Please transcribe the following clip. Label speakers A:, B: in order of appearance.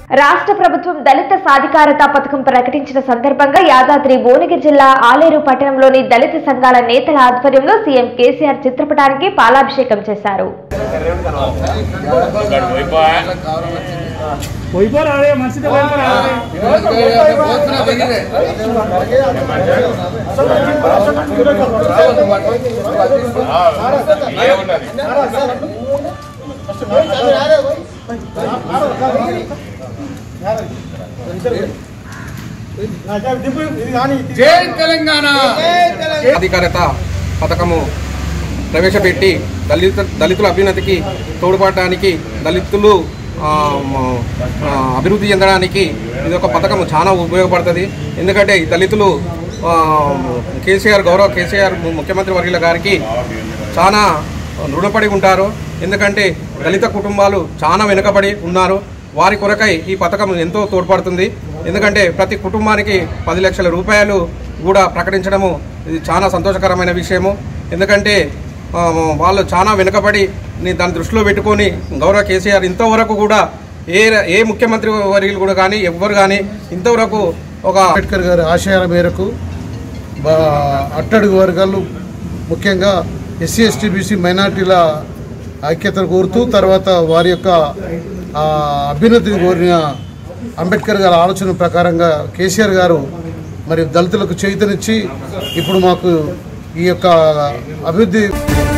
A: రాష్ట్ర ప్రభుత్వం దళిత సాధికారత పథకం ప్రకటించిన సందర్భంగా యాదాద్రి భువనగిరి జిల్లా ఆలేరు పట్టణంలోని దళిత సంఘాల నేతల ఆధ్వర్యంలో సీఎం కేసీఆర్ చిత్రపటానికి పాలాభిషేకం చేశారు
B: పోయిపోరా అదే మంచిది పోయిపోరా
C: జై తెలంగాణ అధికారత పథకము ప్రవేశపెట్టి దళిత దళితుల అభ్యున్నతికి తోడ్పడటానికి దళితులు ఆ, మ- ఆ, అభివృద్ధి చెందడానికి ఇది ఒక పథకం చాలా ఉపయోగపడుతుంది ఎందుకంటే ఈ దళితులు ఆ, కేసీఆర్ గౌరవ కేసీఆర్ ము- ముఖ్యమంత్రి వర్యుల గారికి చాలా రుణపడి ఉంటారు ఎందుకంటే దళిత కుటుంబాలు చాలా వెనుకబడి ఉన్నారు వారి కొరకై ఈ పథకం ఎంతో తోడ్పడుతుంది ఎందుకంటే ప్రతి కుటుంబానికి పది లక్షల రూపాయలు కూడా ప్రకటించడము ఇది చాలా సంతోషకరమైన విషయము ఎందుకంటే ఆ, వాళ్ళు చాలా వెనుకబడి ని దాన్ని దృష్టిలో పెట్టుకొని గౌరవ కేసీఆర్ ఇంతవరకు కూడా ఏ ఏ ముఖ్యమంత్రి వర్యులు కూడా కానీ ఎవ్వరు కానీ ఇంతవరకు ఒక
D: అంబేద్కర్ గారి ఆశయాల మేరకు బా- అట్టడుగు వర్గాలు ముఖ్యంగా ఎస్సీ ఎస్టీ బీసీ మైనార్టీల ఐక్యతను కోరుతూ తర్వాత వారి యొక్క ఆ, అభ్యున్నతిని కోరిన అంబేద్కర్ గారి ఆలోచన ప్రకారంగా కేసీఆర్ గారు మరి దళితులకు చేతనిచ్చి ఇప్పుడు మాకు ఈ యొక్క అభివృద్ధి